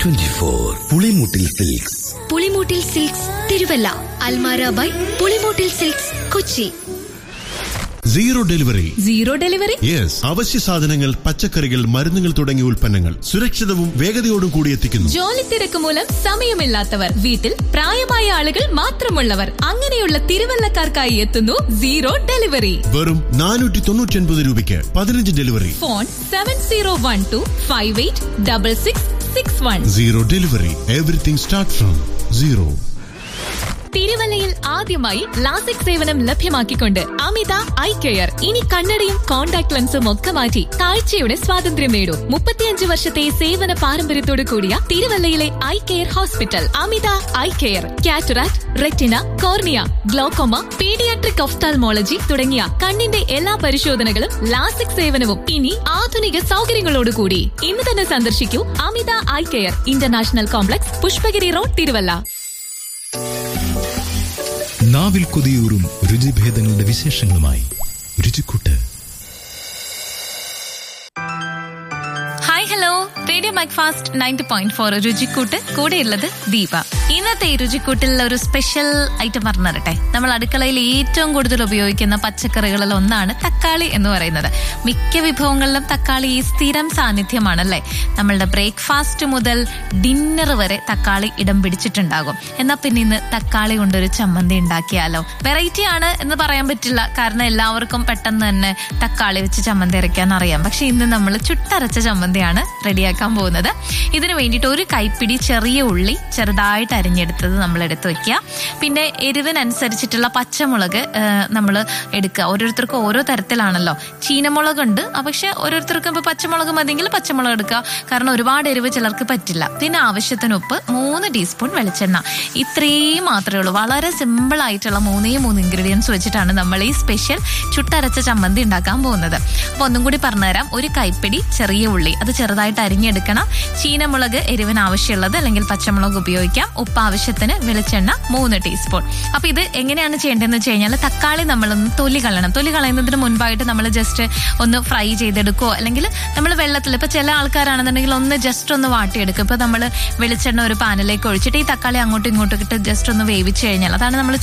twenty four Pulimoottil silks Pulimoottil silks Thiruvalla Almara by Pulimoottil silks Kochi zero delivery zero delivery yes അവശ്യ സാധനങ്ങൾ പച്ചക്കറികൾ മരുന്നുകൾ തുടങ്ങിയ ഉൽപ്പന്നങ്ങൾ സുരക്ഷിതവും വേഗതയോടും കൂടി എത്തിക്കുന്നു ജോലി തിരക്ക് മൂലം സമയമില്ലാത്തവർ വീട്ടിൽ പ്രായമായ ആളുകൾ മാത്രമുള്ളവർ അങ്ങനെയുള്ള തിരുവല്ലക്കാർക്കായി എത്തുന്നു സീറോ ഡെലിവറി വെറും നാനൂറ്റി തൊണ്ണൂറ്റി ഒൻപത് രൂപയ്ക്ക് പതിനഞ്ച് delivery phone seven zero one two five eight double six six one zero delivery everything start from zero തിരുവല്ലയിൽ ആദ്യമായി ലാസിക് സേവനം ലഭ്യമാക്കിക്കൊണ്ട് അമിത ഐ കെയർ ഇനി കണ്ണടയും കോൺടാക്ട് ലെൻസും ഒക്കെ മാറ്റി കാഴ്ചയുടെ സ്വാതന്ത്ര്യം നേടൂ മുപ്പത്തിയഞ്ച് വർഷത്തെ സേവന പാരമ്പര്യത്തോടു കൂടിയ തിരുവല്ലയിലെ eye care hospital Amitha eye care cataract retina cornea glaucoma paediatric ophthalmology തുടങ്ങിയ കണ്ണിന്റെ എല്ലാ പരിശോധനകളും ലാസിക് സേവനവും ഇനി ആധുനിക സൗകര്യങ്ങളോടുകൂടി ഇന്ന് തന്നെ സന്ദർശിക്കൂ Amitha eye care international complex Pushpagiri road Thiruvalla നാവിൽ കൊതിയൂറും രുചിഭേദങ്ങളുടെ വിശേഷങ്ങളുമായി രുചിക്കൂട്ട് hi hello radio breakfast ninety point four രുചിക്കൂട്ട് കൂടെയുള്ളത് ദീപ ഇന്നത്തെ ഈ രുചിക്കൂട്ടിൽ ഒരു സ്പെഷ്യൽ ഐറ്റം പറഞ്ഞു തരട്ടെ നമ്മൾ അടുക്കളയിൽ ഏറ്റവും കൂടുതൽ ഉപയോഗിക്കുന്ന പച്ചക്കറികളിൽ ഒന്നാണ് തക്കാളി എന്ന് പറയുന്നത് മിക്ക വിഭവങ്ങളിലും തക്കാളി ഈ സ്ഥിരം സാന്നിധ്യമാണല്ലേ നമ്മളുടെ ബ്രേക്ക്ഫാസ്റ്റ് മുതൽ ഡിന്നർ വരെ തക്കാളി ഇടം പിടിച്ചിട്ടുണ്ടാകും എന്നാൽ പിന്നെ ഇന്ന് തക്കാളി കൊണ്ടൊരു ചമ്മന്തി ഉണ്ടാക്കിയാലോ വെറൈറ്റി ആണ് എന്ന് പറയാൻ പറ്റില്ല കാരണം എല്ലാവർക്കും പെട്ടെന്ന് തന്നെ തക്കാളി വെച്ച് ചമ്മന്തി അരയ്ക്കാൻ അറിയാം പക്ഷെ ഇന്ന് നമ്മൾ ചുട്ടരച്ച ചമ്മന്തിയാണ് റെഡിയാക്കാൻ പോകുന്നത് ഇതിനു വേണ്ടിയിട്ട് ഒരു കൈപ്പിടി ചെറിയ ഉള്ളി ചെറുതായിട്ട് അരിഞ്ഞെടുത്തത് നമ്മൾ എടുത്ത് വെക്കുക പിന്നെ എരിവിനനുസരിച്ചിട്ടുള്ള പച്ചമുളക് നമ്മൾ എടുക്കുക ഓരോരുത്തർക്കും ഓരോ തരത്തിലാണല്ലോ ചീനമുളക് ഉണ്ട് പക്ഷെ ഓരോരുത്തർക്കും ഇപ്പൊ പച്ചമുളക് മതിയെങ്കിൽ പച്ചമുളക് എടുക്കുക കാരണം ഒരുപാട് എരിവ് ചിലർക്ക് പറ്റില്ല പിന്നെ ആവശ്യത്തിന് ഉപ്പ് മൂന്ന് ടീസ്പൂൺ വെളിച്ചെണ്ണ ഇത്രയും മാത്രമേ ഉള്ളൂ വളരെ സിമ്പിൾ ആയിട്ടുള്ള മൂന്നേ മൂന്ന് ഇൻഗ്രീഡിയൻസ് വെച്ചിട്ടാണ് നമ്മൾ ഈ സ്പെഷ്യൽ ചുട്ടരച്ച ചമ്മന്തി ഉണ്ടാക്കാൻ പോകുന്നത് അപ്പൊ ഒന്നും കൂടി പറഞ്ഞുതരാം ഒരു കൈപ്പിടി ചെറിയ ഉള്ളി അത് ചെറുതായിട്ട് അരിഞ്ഞെടുക്കണം ചീനമുളക് എരിവിന് ആവശ്യമുള്ളത് അല്ലെങ്കിൽ പച്ചമുളക് ഉപയോഗിക്കാം ഉപ്പ് ആവശ്യത്തിന് വെളിച്ചെണ്ണ മൂന്ന് ടീസ്പൂൺ അപ്പൊ ഇത് എങ്ങനെയാണ് ചെയ്യേണ്ടതെന്ന് വെച്ച് കഴിഞ്ഞാൽ തക്കാളി നമ്മളൊന്ന് തൊലി കളയണം തൊലി കളയുന്നതിന് മുൻപായിട്ട് നമ്മൾ ജസ്റ്റ് ഒന്ന് ഫ്രൈ ചെയ്തെടുക്കുകയോ അല്ലെങ്കിൽ നമ്മൾ വെള്ളത്തിൽ ഇപ്പൊ ചില ആൾക്കാരാണെന്നുണ്ടെങ്കിൽ ഒന്ന് ജസ്റ്റ് ഒന്ന് വാട്ടിയെടുക്കും ഇപ്പൊ നമ്മൾ വെളിച്ചെണ്ണ ഒരു പാനിലേക്ക് ഒഴിച്ചിട്ട് ഈ തക്കാളി അങ്ങോട്ടും ഇങ്ങോട്ടും ഇട്ട് ജസ്റ്റ് ഒന്ന് വേവിച്ച് കഴിഞ്ഞാൽ അതാണ് നമ്മൾ